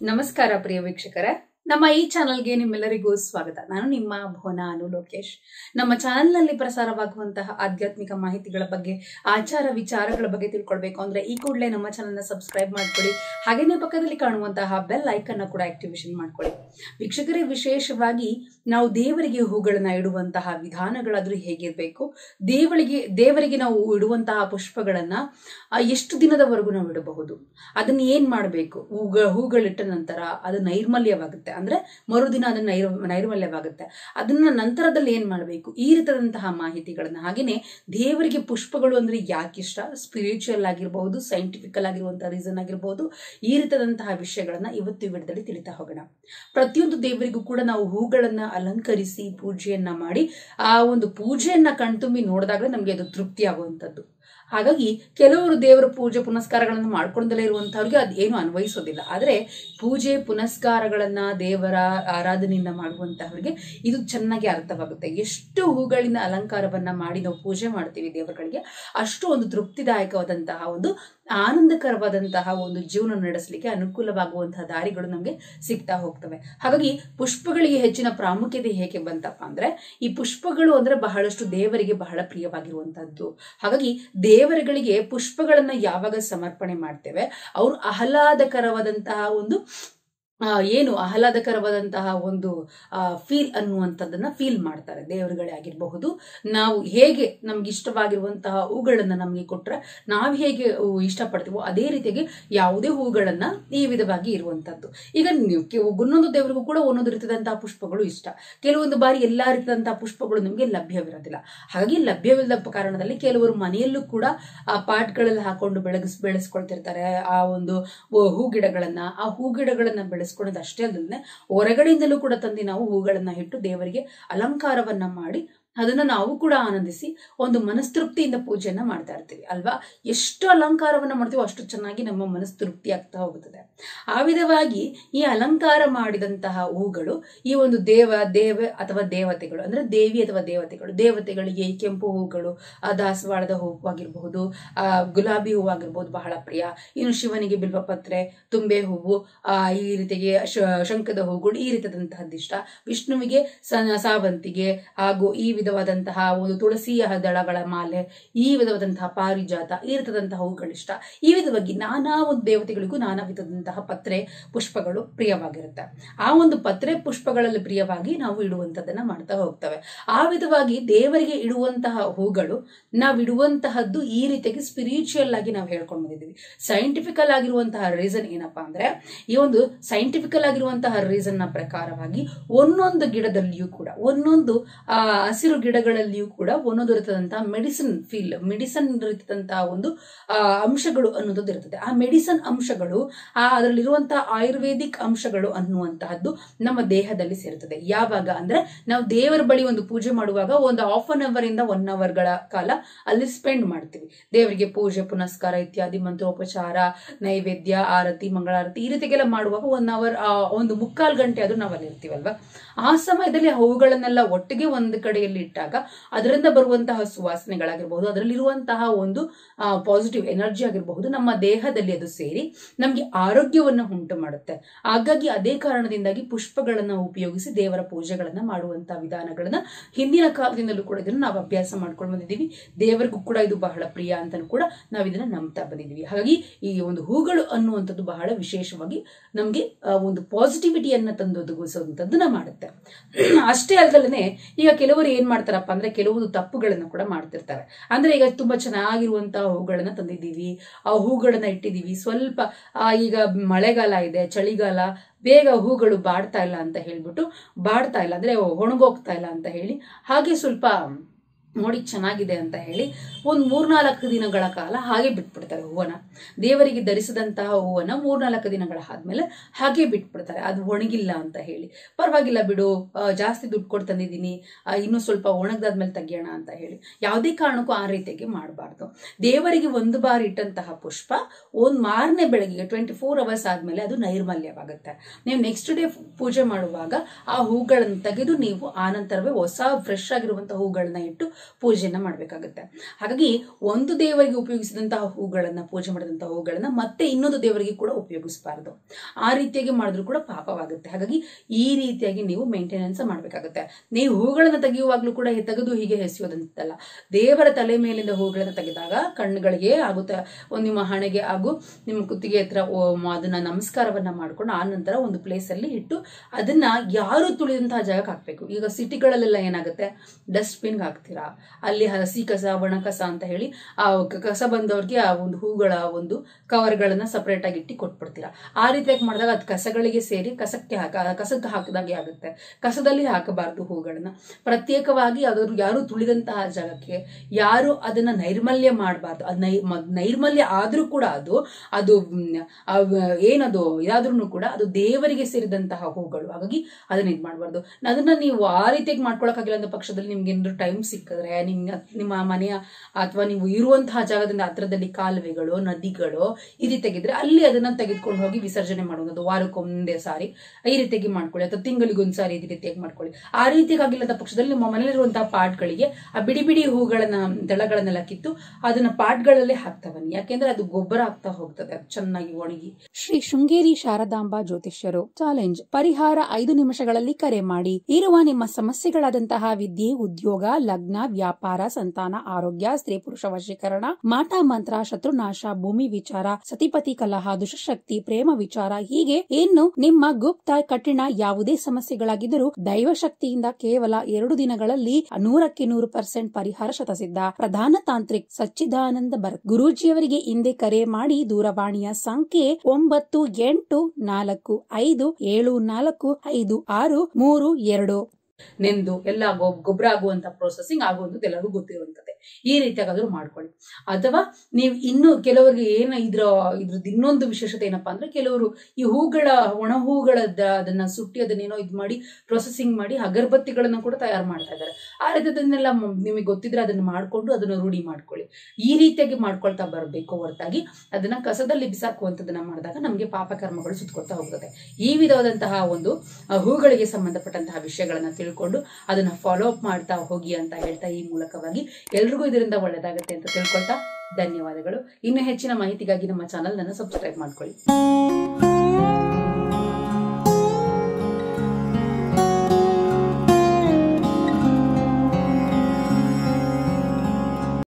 ನಮಸ್ಕಾರ ಪ್ರಿಯ ವೀಕ್ಷಕರೇ ನಮ್ಮ ಈ ಚಾನಲ್ಗೆ ನಿಮ್ಮೆಲ್ಲರಿಗೂ ಸ್ವಾಗತ ನಾನು ನಿಮ್ಮ ಭುವನ ಅನು ಲೋಕೇಶ್ ನಮ್ಮ ಚಾನೆಲ್ನಲ್ಲಿ ಪ್ರಸಾರವಾಗುವಂತಹ ಆಧ್ಯಾತ್ಮಿಕ ಮಾಹಿತಿಗಳ ಬಗ್ಗೆ ಆಚಾರ ವಿಚಾರಗಳ ಬಗ್ಗೆ ತಿಳ್ಕೊಳ್ಬೇಕು ಅಂದ್ರೆ ಈ ಕೂಡಲೇ ನಮ್ಮ ಚಾನಲ್ನ ಸಬ್ಸ್ಕ್ರೈಬ್ ಮಾಡ್ಕೊಳ್ಳಿ ಹಾಗೇನೆ ಪಕ್ಕದಲ್ಲಿ ಕಾಣುವಂತಹ ಬೆಲ್ ಐಕನ್ನ ಕೂಡ ಆಕ್ಟಿವೇಶನ್ ಮಾಡ್ಕೊಳ್ಳಿ ವೀಕ್ಷಕರೇ ವಿಶೇಷವಾಗಿ ನಾವು ದೇವರಿಗೆ ಹೂಗಳನ್ನ ಇಡುವಂತಹ ವಿಧಾನಗಳಾದ್ರೂ ಹೇಗಿರ್ಬೇಕು ದೇವರಿಗೆ ದೇವರಿಗೆ ನಾವು ಇಡುವಂತಹ ಪುಷ್ಪಗಳನ್ನ ಆ, ಎಷ್ಟು ದಿನದವರೆಗೂ ನಾವು ಇಡಬಹುದು ಅದನ್ನ ಏನ್ ಮಾಡಬೇಕು ಹೂಗ ಹೂಗಳಿಟ್ಟ ನಂತರ ಅದು ನೈರ್ಮಲ್ಯವಾಗುತ್ತೆ ಅಂದ್ರೆ ಮರುದಿನ ಅದನ್ನ ನೈರ್ ನೈರ್ಮಲ್ಯವಾಗುತ್ತೆ ಅದನ್ನ ನಂತರದಲ್ಲಿ ಏನ್ ಮಾಡಬೇಕು ಈ ರೀತಿಯಾದಂತಹ ಮಾಹಿತಿಗಳನ್ನ ಹಾಗೇನೆ ದೇವರಿಗೆ ಪುಷ್ಪಗಳು ಅಂದ್ರೆ ಯಾಕೆ ಇಷ್ಟ ಸ್ಪಿರಿಚುವಲ್ ಆಗಿರ್ಬಹುದು ಸೈಂಟಿಫಿಕಲ್ ಆಗಿರುವಂತಹ ರೀಸನ್ ಆಗಿರ್ಬಹುದು ಈ ರೀತಿಯಾದಂತಹ ವಿಷಯಗಳನ್ನ ಇವತ್ತು ಈ ವಿಡಿಯೋದಲ್ಲಿ ತಿಳಿತಾ ಹೋಗೋಣ ಪ್ರತಿಯೊಂದು ದೇವರಿಗೂ ಕೂಡ ನಾವು ಹೂಗಳನ್ನ ಅಲಂಕರಿಸಿ ಪೂಜೆಯನ್ನ ಮಾಡಿ ಆ ಒಂದು ಪೂಜೆಯನ್ನ ಕಣ್ತುಂಬಿ ನೋಡಿದಾಗಲೇ ನಮಗೆ ಅದು ತೃಪ್ತಿ ಆಗುವಂಥದ್ದು ಹಾಗಾಗಿ ಕೆಲವರು ದೇವರ ಪೂಜೆ ಪುನಸ್ಕಾರಗಳನ್ನು ಮಾಡ್ಕೊಂಡಲೇ ಇರುವಂತವ್ರಿಗೆ ಅದು ಏನು ಅನ್ವಯಿಸೋದಿಲ್ಲ ಆದರೆ ಪೂಜೆ ಪುನಸ್ಕಾರಗಳನ್ನ ದೇವರ ಆರಾಧನೆಯಿಂದ ಮಾಡುವಂತಹವರಿಗೆ ಇದು ಚೆನ್ನಾಗಿ ಅರ್ಥವಾಗುತ್ತೆ ಎಷ್ಟು ಹೂಗಳಿಂದ ಅಲಂಕಾರವನ್ನ ಮಾಡಿ ನಾವು ಪೂಜೆ ಮಾಡ್ತೀವಿ ದೇವರುಗಳಿಗೆ ಅಷ್ಟು ಒಂದು ತೃಪ್ತಿದಾಯಕವಾದಂತಹ ಒಂದು ಆನಂದಕರವಾದಂತಹ ಒಂದು ಜೀವನ ನಡೆಸಲಿಕ್ಕೆ ಅನುಕೂಲವಾಗುವಂತಹ ದಾರಿಗಳು ನಮಗೆ ಸಿಗ್ತಾ ಹೋಗ್ತವೆ ಹಾಗಾಗಿ ಪುಷ್ಪಗಳಿಗೆ ಹೆಚ್ಚಿನ ಪ್ರಾಮುಖ್ಯತೆ ಹೇಗೆ ಬಂತಪ್ಪ ಅಂದ್ರೆ ಈ ಪುಷ್ಪಗಳು ಅಂದ್ರೆ ಬಹಳಷ್ಟು ದೇವರಿಗೆ ಬಹಳ ಪ್ರಿಯವಾಗಿರುವಂತಹದ್ದು ಹಾಗಾಗಿ ದೇವರುಗಳಿಗೆ ಪುಷ್ಪಗಳನ್ನ ಯಾವಾಗ ಸಮರ್ಪಣೆ ಮಾಡ್ತೇವೆ ಅವರು ಆಹ್ಲಾದಕರವಾದಂತಹ ಒಂದು ಆ, ಏನು ಆಹ್ಲಾದಕರವಾದಂತಹ ಒಂದು ಫೀಲ್ ಅನ್ನುವಂಥದ್ದನ್ನ ಫೀಲ್ ಮಾಡ್ತಾರೆ ದೇವರುಗಳೇ ಆಗಿರಬಹುದು ನಾವು ಹೇಗೆ ನಮ್ಗೆ ಇಷ್ಟವಾಗಿರುವಂತಹ ಹೂಗಳನ್ನ ನಮಗೆ ಕೊಟ್ರೆ ನಾವು ಹೇಗೆ ಹೂ ಇಷ್ಟಪಡ್ತೀವೋ ಅದೇ ರೀತಿಯಾಗಿ ಯಾವುದೇ ಹೂಗಳನ್ನ ಈ ವಿಧವಾಗಿ ಇರುವಂತದ್ದು ಈಗ ನೀವು ಕೆ- ಒಂದೊಂದು ದೇವರಿಗೂ ಕೂಡ ಒಂದೊಂದು ರೀತಿಯಾದಂತಹ ಪುಷ್ಪಗಳು ಇಷ್ಟ ಕೆಲವೊಂದು ಬಾರಿ ಎಲ್ಲಾ ರೀತಿಯಾದಂತಹ ಪುಷ್ಪಗಳು ನಿಮಗೆ ಲಭ್ಯವಿರೋದಿಲ್ಲ ಹಾಗಾಗಿ ಲಭ್ಯವಿಲ್ಲದ ಕಾರಣದಲ್ಲಿ ಕೆಲವರು ಮನೆಯಲ್ಲೂ ಕೂಡ ಆ ಪಾಟ್ಗಳಲ್ಲಿ ಹಾಕೊಂಡು ಬೆಳಗಿಸ್ ಬೆಳೆಸ್ಕೊಳ್ತಿರ್ತಾರೆ ಆ ಒಂದು ಹೂ- ಹೂ ಗಿಡಗಳನ್ನ ಆ ಹೂ ಗಿಡಗಳನ್ನ ಬೆಳೆಸ್ಕೊಳ್ಳೋದು ಅಷ್ಟೇ ಅಲ್ಲದೆ ಹೊರಗಡೆಯಿಂದಲೂ ಕೂಡ ತಂದು ನಾವು ಹೂಗಳನ್ನ ಇಟ್ಟು ದೇವರಿಗೆ ಅಲಂಕಾರವನ್ನ ಮಾಡಿ ಅದನ್ನ ನಾವು ಕೂಡ ಆನಂದಿಸಿ ಒಂದು ಮನಸ್ತೃಪ್ತಿಯಿಂದ ಪೂಜೆಯನ್ನ ಮಾಡ್ತಾ ಇರ್ತೀವಿ ಅಲ್ವಾ ಎಷ್ಟು ಅಲಂಕಾರವನ್ನ ಮಾಡ್ತೀವೋ ಅಷ್ಟು ಚೆನ್ನಾಗಿ ನಮ್ಮ ಮನಸ್ಸು ತೃಪ್ತಿ ಆಗ್ತಾ ಹೋಗುತ್ತದೆ ಆ ವಿಧವಾಗಿ ಈ ಅಲಂಕಾರ ಮಾಡಿದಂತಹ ಹೂಗಳು ಈ ಒಂದು ದೇವ ದೇವ ಅಥವಾ ದೇವತೆಗಳು ಅಂದ್ರೆ ದೇವಿ ಅಥವಾ ದೇವತೆಗಳು ದೇವತೆಗಳಿಗೆ ಈ ಕೆಂಪು ಹೂಗಳು ಆ ದಾಸವಾಳದ ಹೂವಾಗಿರಬಹುದು ಆ ಗುಲಾಬಿ ಹೂವಾಗಿರ್ಬೋದು ಬಹಳ ಪ್ರಿಯ ಇನ್ನು ಶಿವನಿಗೆ ಬಿಲ್ವಪತ್ರೆ ತುಂಬೆ ಹೂವು ಆ ಈ ರೀತಿಗೆ ಶ- ಶಂಖದ ಹೂಗಳು ಈ ರೀತಿಯಾದಂತಹದ್ದು ಇಷ್ಟ ವಿಷ್ಣುವಿಗೆ ಸ- ಸಾವಂತಿಗೆ ಹಾಗೂ ಈ ವಿಧವಾದಂತಹ ಒಂದು ತುಳಸಿಯ ದಳಗಳ ಮಾಲೆ ಈ ವಿಧವಾದಂತಹ ಪಾರಿಜಾತ ಈ ರೀತಿಯಾದಂತಹ ಹೂಗಳಿಷ್ಟ ಈ ವಿಧವಾಗಿ ನಾನಾ ಒಂದು ದೇವತೆಗಳಿಗೂ ನಾನಾ ವಿಧವಾದಂತಹ ಪತ್ರೆ ಪುಷ್ಪಗಳು ಪ್ರಿಯವಾಗಿರುತ್ತೆ ಆ ಒಂದು ಪತ್ರೆ ಪುಷ್ಪಗಳಲ್ಲಿ ಪ್ರಿಯವಾಗಿ ನಾವು ಇಡುವಂತದನ್ನ ಮಾಡ್ತಾ ಹೋಗ್ತವೆ ಆ ವಿಧವಾಗಿ ದೇವರಿಗೆ ಇಡುವಂತಹ ಹೂಗಳು ನಾವು ಇಡುವಂತಹದ್ದು ಈ ರೀತಿಯಾಗಿ ಸ್ಪಿರಿಚುವಲ್ ಆಗಿ ನಾವು ಹೇಳ್ಕೊಂಡು ಬಂದಿದ್ದೀವಿ ಸೈಂಟಿಫಿಕಲ್ ಆಗಿರುವಂತಹ ರೀಸನ್ ಏನಪ್ಪಾ ಅಂದ್ರೆ ಈ ಒಂದು ಸೈಂಟಿಫಿಕಲ್ ಆಗಿರುವಂತಹ ರೀಸನ್ ನ ಪ್ರಕಾರವಾಗಿ ಒಂದೊಂದು ಗಿಡದಲ್ಲಿಯೂ ಕೂಡ ಒಂದೊಂದು ಆ ಹಸಿರು ಗಿಡಗಳಲ್ಲಿಯೂ ಕೂಡ ಒಂದೊಂದು ರೀತಿಯಾದಂತಹ ಮೆಡಿಸಿನ್ ಫೀಲ್ ಮೆಡಿಸನ್ ರೀತಿಯಾದಂತಹ ಒಂದು ಆ, ಅಂಶಗಳು ಅನ್ನೋದು ಇರ್ತದೆ ಆ ಮೆಡಿಸನ್ ಅಂಶಗಳು ಆ ಅದರಲ್ಲಿರುವಂತಹ ಆಯುರ್ವೇದಿಕ್ ಅಂಶಗಳು ಅನ್ನುವಂತಹದ್ದು ನಮ್ಮ ದೇಹದಲ್ಲಿ ಸೇರುತ್ತದೆ ಯಾವಾಗ ಅಂದ್ರೆ ನಾವು ದೇವರ ಬಳಿ ಒಂದು ಪೂಜೆ ಮಾಡುವಾಗ ಒಂದು ಹಾಫ್ ಅನ್ ಅವರ್ ಇಂದ ಒನ್ ಅವರ್ ಗಳ ಕಾಲ ಅಲ್ಲಿ ಸ್ಪೆಂಡ್ ಮಾಡ್ತೀವಿ ದೇವರಿಗೆ ಪೂಜೆ ಪುನಸ್ಕಾರ ಇತ್ಯಾದಿ ಮಂತ್ರೋಪಚಾರ ನೈವೇದ್ಯ ಆರತಿ ಮಂಗಳಾರತಿ ಈ ರೀತಿಗೆಲ್ಲ ಮಾಡುವಾಗ ಒನ್ ಅವರ್ ಒಂದು ಮುಕ್ಕಾಲು ಗಂಟೆ ಆದ್ರೂ ನಾವು ಅಲ್ಲಿ ಇರ್ತೀವಲ್ವಾ ಆ ಸಮಯದಲ್ಲಿ ಹೂಗಳನ್ನೆಲ್ಲ ಒಟ್ಟಿಗೆ ಒಂದು ಕಡೆಯಲ್ಲಿ ಇಟ್ಟಾಗ ಅದರಿಂದ ಬರುವಂತಹ ಸುವಾಸನೆಗಳಾಗಿರ್ಬಹುದು ಅದರಲ್ಲಿರುವಂತಹ ಒಂದು ಪಾಸಿಟಿವ್ ಎನರ್ಜಿ ಆಗಿರಬಹುದು ನಮ್ಮ ದೇಹದಲ್ಲಿ ಅದು ಸೇರಿ ನಮಗೆ ಆರೋಗ್ಯವನ್ನು ಉಂಟು ಮಾಡುತ್ತೆ ಹಾಗಾಗಿ ಅದೇ ಕಾರಣದಿಂದಾಗಿ ಪುಷ್ಪಗಳನ್ನ ಉಪಯೋಗಿಸಿ ದೇವರ ಪೂಜೆಗಳನ್ನ ಮಾಡುವಂತಹ ವಿಧಾನಗಳನ್ನ ಹಿಂದಿನ ಕಾಲದಿಂದಲೂ ಕೂಡ ಇದನ್ನು ನಾವು ಅಭ್ಯಾಸ ಮಾಡ್ಕೊಂಡು ಬಂದಿದ್ದೀವಿ ದೇವರಿಗೂ ಕೂಡ ಇದು ಬಹಳ ಪ್ರಿಯ ಅಂತಲೂ ಕೂಡ ನಾವು ಇದನ್ನ ನಂಬ್ತಾ ಬಂದಿದ್ದೀವಿ ಹಾಗಾಗಿ ಈ ಒಂದು ಹೂಗಳು ಅನ್ನುವಂಥದ್ದು ಬಹಳ ವಿಶೇಷವಾಗಿ ನಮಗೆ ಒಂದು ಪಾಸಿಟಿವಿಟಿಯನ್ನ ತಂದೊದಗಿಸುವಂಥದ್ದನ್ನ ಮಾಡುತ್ತೆ ಅಷ್ಟೇ ಅಲ್ದಲೇ ಈಗ ಕೆಲವರು ಏನ್ ಮಾಡ್ತಾರಪ್ಪ ಅಂದ್ರೆ ಕೆಲವೊಂದು ತಪ್ಪುಗಳನ್ನ ಕೂಡ ಮಾಡ್ತಿರ್ತಾರೆ ಅಂದ್ರೆ ಈಗ ತುಂಬಾ ಚೆನ್ನಾಗಿರುವಂತಹ ಹೂಗಳನ್ನ ತಂದಿದ್ದೀವಿ ಆ ಹೂಗಳನ್ನ ಇಟ್ಟಿದ್ದೀವಿ ಸ್ವಲ್ಪ ಆ, ಈಗ ಮಳೆಗಾಲ ಇದೆ ಚಳಿಗಾಲ ಬೇಗ ಹೂಗಳು ಬಾಡ್ತಾ ಇಲ್ಲ ಅಂತ ಹೇಳ್ಬಿಟ್ಟು ಬಾಡ್ತಾ ಇಲ್ಲ ಅಂದ್ರೆ ಒಣಗೋಗ್ತಾ ಇಲ್ಲ ಅಂತ ಹೇಳಿ ಹಾಗೆ ಸ್ವಲ್ಪ ನೋಡಿ ಚೆನ್ನಾಗಿದೆ ಅಂತ ಹೇಳಿ ಒಂದು ಮೂರ್ನಾಲ್ಕು ದಿನಗಳ ಕಾಲ ಹಾಗೆ ಬಿಟ್ಬಿಡ್ತಾರೆ ಹೂವನ್ನ ದೇವರಿಗೆ ಧರಿಸಿದಂತಹ ಹೂವನ್ನ ಮೂರ್ನಾಲ್ಕು ದಿನಗಳ ಆದ್ಮೇಲೆ ಹಾಗೆ ಬಿಟ್ಬಿಡ್ತಾರೆ ಅದು ಒಣಗಿಲ್ಲ ಅಂತ ಹೇಳಿ ಪರವಾಗಿಲ್ಲ ಬಿಡು ಆ, ಜಾಸ್ತಿ ದುಡ್ಡು ಕೊಟ್ಟು ತಂದಿದ್ದೀನಿ ಆ, ಇನ್ನೂ ಸ್ವಲ್ಪ ಒಣಗ್ದಾದ್ಮೇಲೆ ತೆಗಿಯೋಣ ಅಂತ ಹೇಳಿ ಯಾವುದೇ ಕಾರಣಕ್ಕೂ ಆ ರೀತಿಯಾಗಿ ಮಾಡಬಾರ್ದು ದೇವರಿಗೆ ಒಂದು ಬಾರಿ ಇಟ್ಟಂತಹ ಪುಷ್ಪ ಒಂದು ಮಾರನೇ ಬೆಳಗ್ಗೆ ಟ್ವೆಂಟಿ ಫೋರ್ ಅವರ್ಸ್ ಆದ್ಮೇಲೆ ಅದು ನೈರ್ಮಲ್ಯವಾಗುತ್ತೆ ನೀವು ನೆಕ್ಸ್ಟ್ ಡೇ ಪೂಜೆ ಮಾಡುವಾಗ ಆ ಹೂಗಳನ್ನು ತೆಗೆದು ನೀವು ಆನಂತರವೇ ಹೊಸ ಫ್ರೆಶ್ ಆಗಿರುವಂತಹ ಹೂಗಳನ್ನ ಇಟ್ಟು ಪೂಜೆಯನ್ನ ಮಾಡಬೇಕಾಗುತ್ತೆ ಹಾಗಾಗಿ ಒಂದು ದೇವರಿಗೆ ಉಪಯೋಗಿಸಿದಂತಹ ಹೂಗಳನ್ನ ಪೂಜೆ ಮಾಡಿದಂತಹ ಹೂಗಳನ್ನ ಮತ್ತೆ ಇನ್ನೊಂದು ದೇವರಿಗೆ ಕೂಡ ಉಪಯೋಗಿಸಬಾರದು ಆ ರೀತಿಯಾಗಿ ಮಾಡಿದ್ರು ಕೂಡ ಪಾಪವಾಗುತ್ತೆ ಹಾಗಾಗಿ ಈ ರೀತಿಯಾಗಿ ನೀವು ಮೇಂಟೆನೆನ್ಸ್ ಮಾಡಬೇಕಾಗುತ್ತೆ ನೀವು ಹೂಗಳನ್ನ ತೆಗೆಯುವಾಗ್ಲೂ ಕೂಡ ಹೆ- ತೆಗೆದು ಹೀಗೆ ಎಸೆಯೋದಂತಲ್ಲ ದೇವರ ತಲೆ ಮೇಲಿಂದ ಹೂಗಳನ್ನ ತೆಗೆದಾಗ ಕಣ್ಣುಗಳಿಗೆ ಆಗುತ್ತೆ ಒಂದು ನಿಮ್ಮ ಹಣೆಗೆ ಹಾಗೂ ನಿಮ್ಮ ಕುತ್ತಿಗೆ ಹತ್ರ ಓ- ಮ- ಅದನ್ನ ನಮಸ್ಕಾರವನ್ನ ಮಾಡ್ಕೊಂಡು ಆ ನಂತರ ಒಂದು ಪ್ಲೇಸ್ ಅಲ್ಲಿ ಇಟ್ಟು ಅದನ್ನ ಯಾರು ತುಳಿದಂತಹ ಜಾಗಕ್ಕೆ ಹಾಕ್ಬೇಕು ಈಗ ಸಿಟಿಗಳಲ್ಲೆಲ್ಲ ಏನಾಗುತ್ತೆ ಡಸ್ಟ್ಬಿನ್ ಹಾಕ್ತೀರಾ ಅಲ್ಲಿ ಹಸಿ ಕಸ ಒಣ ಕಸ ಅಂತ ಹೇಳಿ ಆ ಕ- ಕಸ ಬಂದವ್ರಿಗೆ ಆ ಒಂದು ಹೂಗಳ ಒಂದು ಕವರ್ಗಳನ್ನ ಸಪರೇಟ್ ಆಗಿ ಇಟ್ಟು ಕೊಟ್ಬಿಡ್ತೀರಾ ಆ ರೀತಿಯಾಗಿ ಮಾಡಿದಾಗ ಅದು ಕಸಗಳಿಗೆ ಸೇರಿ ಕಸಕ್ಕೆ ಹಾಕ ಕಸಕ್ಕೆ ಹಾಕಿದಾಗೆ ಆಗುತ್ತೆ ಕಸದಲ್ಲಿ ಹಾಕಬಾರದು ಹೂಗಳನ್ನ ಪ್ರತ್ಯೇಕವಾಗಿ ಅದರ ಯಾರು ತುಳಿದಂತಹ ಜಾಗಕ್ಕೆ ಯಾರು ಅದನ್ನ ನೈರ್ಮಲ್ಯ ಮಾಡಬಾರ್ದು ಅದು ನೈ ಮ- ನೈರ್ಮಲ್ಯ ಆದ್ರೂ ಕೂಡ ಅದು ಅದು ಮ್, ಅವ್- ಏನದು ಇದಾದ್ರೂ ಕೂಡ ಅದು ದೇವರಿಗೆ ಸೇರಿದಂತಹ ಹೂಗಳು ಹಾಗಾಗಿ ಅದನ್ನ ಇದು ಮಾಡಬಾರ್ದು ಅದನ್ನ ನೀವು ಆ ರೀತಿಯಾಗಿ ಮಾಡ್ಕೊಳಕ್ಕಾಗಿಲ್ಲ ಅಂತ ಪಕ್ಷದಲ್ಲಿ ನಿಮ್ಗೆ ಏನಾದ್ರು ಟೈಮ್ ಸಿಕ್ಕಿದ್ರೆ ನಿಮ್ ನಿಮ್ಮ ಮನೆಯ ಅಥವಾ ನೀವು ಇರುವಂತಹ ಜಾಗದಿಂದ ಹತ್ರದಲ್ಲಿ ಕಾಲುವೆಗಳು ನದಿಗಳು ಈ ರೀತಿಯಾಗಿದ್ರೆ ಅಲ್ಲಿ ಅದನ್ನ ತೆಗೆದುಕೊಂಡು ಹೋಗಿ ವಿಸರ್ಜನೆ ಮಾಡುವುದು ವಾರಕ್ಕೊಂದೇ ಸಾರಿ ಈ ರೀತಿಯಾಗಿ ಮಾಡ್ಕೊಳ್ಳಿ ಅಥವಾ ತಿಂಗಳಿಗೊಂದು ಸಾರಿ ಈ ರೀತಿಯಾಗಿ ಮಾಡ್ಕೊಳ್ಳಿ ಆ ರೀತಿಯಾಗಿ ಆಗಿಲ್ಲದ ಪಕ್ಷದಲ್ಲಿ ನಿಮ್ಮ ಮನೆಯಲ್ಲಿರುವಂತಹ ಪಾಟ್ಗಳಿಗೆ ಆ ಬಿಡಿ ಬಿಡಿ ಹೂಗಳನ್ನ ದಳಗಳನ್ನೆಲ್ಲ ಕಿತ್ತು ಅದನ್ನ ಪಾಟ್ಗಳಲ್ಲೇ ಹಾಕ್ತಾ ಬನ್ನಿ ಯಾಕೆಂದ್ರೆ ಅದು ಗೊಬ್ಬರ ಆಗ್ತಾ ಹೋಗ್ತದೆ ಅದು ಚೆನ್ನಾಗಿ ಒಣಗಿ ಶ್ರೀ ಶೃಂಗೇರಿ ಶಾರದಾಂಬ ಜ್ಯೋತಿಷ್ಯರು ಚಾಲೆಂಜ್ ಪರಿಹಾರ ಐದು ನಿಮಿಷಗಳಲ್ಲಿ ಕರೆ ಮಾಡಿ ಇರುವ ನಿಮ್ಮ ಸಮಸ್ಯೆಗಳಾದಂತಹ ವಿದ್ಯೆ ಉದ್ಯೋಗ ಲಗ್ನ ವ್ಯಾಪಾರ ಸಂತಾನ ಆರೋಗ್ಯ ಸ್ತ್ರೀ ಪುರುಷ ವಶೀಕರಣ ಮಾಟ ಮಂತ್ರ ಶತ್ರುನಾಶ ಭೂಮಿ ವಿಚಾರ ಸತಿಪತಿ ಕಲಹ ದುಷ್ಟಶಕ್ತಿ ಪ್ರೇಮ ವಿಚಾರ ಹೀಗೆ ಇನ್ನು ನಿಮ್ಮ ಗುಪ್ತ ಕಠಿಣ ಯಾವುದೇ ಸಮಸ್ಯೆಗಳಾಗಿದ್ದರೂ ದೈವ ಶಕ್ತಿಯಿಂದ ಕೇವಲ ಎರಡು ದಿನಗಳಲ್ಲಿ ನೂರಕ್ಕೆ ನೂರು ಪರ್ಸೆಂಟ್ ಪರಿಹಾರ ಶತಸಿದ್ಧ ಪ್ರಧಾನ ತಾಂತ್ರಿಕ್ ಸಚ್ಚಿದಾನಂದ ಭರತ್ ಗುರೂಜಿಯವರಿಗೆ ಹಿಂದೆ ಕರೆ ಮಾಡಿ ದೂರವಾಣಿಯ ಸಂಖ್ಯೆ ಒಂಬತ್ತು ಎಂಟು ನಾಲ್ಕು ಐದು ಏಳು ನಾಲ್ಕು ಐದು ಆರು ಮೂರು ಎರಡು ನೆಂದು ಎಲ್ಲ ಗೊ- ಗೊಬ್ಬರ ಆಗುವಂತ ಪ್ರೊಸೆಸಿಂಗ್ ಆಗುವಂಥದ್ದು ಎಲ್ಲರಿಗೂ ಗೊತ್ತಿರುವಂತದ್ದೇ ಈ ರೀತಿಯಾಗಾದ್ರೂ ಮಾಡ್ಕೊಳ್ಳಿ ಅಥವಾ ನೀವು ಇನ್ನು ಕೆಲವರಿಗೆ ಏನು ಇದ್ರ ಇದ್ರದ್ದು ಇನ್ನೊಂದು ವಿಶೇಷತೆ ಏನಪ್ಪಾ ಅಂದ್ರೆ ಕೆಲವರು ಈ ಹೂಗಳ ಒಣ ಹೂಗಳ ಅದನ್ನ ಸುಟ್ಟಿ ಅದನ್ನೇನೋ ಇದು ಮಾಡಿ ಪ್ರೊಸೆಸಿಂಗ್ ಮಾಡಿ ಅಗರಬತ್ತಿಗಳನ್ನ ಕೂಡ ತಯಾರು ಮಾಡ್ತಾ ಇದ್ದಾರೆ ಆ ರೀತಿಯದನ್ನೆಲ್ಲ ಮ್- ನಿಮಗೆ ಗೊತ್ತಿದ್ರೆ ಅದನ್ನ ಮಾಡ್ಕೊಂಡು ಅದನ್ನ ರೂಢಿ ಮಾಡ್ಕೊಳ್ಳಿ ಈ ರೀತಿಯಾಗಿ ಮಾಡ್ಕೊಳ್ತಾ ಬರಬೇಕು ಹೊರತಾಗಿ ಅದನ್ನ ಕಸದಲ್ಲಿ ಬಿಸಾಕುವಂಥದ್ದನ್ನ ಮಾಡಿದಾಗ ನಮಗೆ ಪಾಪಕರ್ಮಗಳು ಸುತ್ಕೊಳ್ತಾ ಹೋಗ್ತದೆ ಈ ವಿಧವಾದಂತಹ ಒಂದು ಆ, ಹೂಗಳಿಗೆ ಸಂಬಂಧಪಟ್ಟಂತಹ ವಿಷಯಗಳನ್ನ ತಿಳ್ಕೊಂಡು ಅದನ್ನ ಫಾಲೋ ಅಪ್ ಮಾಡ್ತಾ ಹೋಗಿ ಅಂತ ಹೇಳ್ತಾ ಈ ಮೂಲಕವಾಗಿ ಎಲ್ರಿಗೂ ಇದರಿಂದ ಒಳ್ಳೇದಾಗುತ್ತೆ ಅಂತ ತಿಳ್ಕೊಳ್ತಾ ಧನ್ಯವಾದಗಳು ಇನ್ನು ಹೆಚ್ಚಿನ ಮಾಹಿತಿಗಾಗಿ ನಮ್ಮ ಚಾನಲ್ ಅನ್ನು ಸಬ್ಸ್ಕ್ರೈಬ್ ಮಾಡ್ಕೊಳ್ಳಿ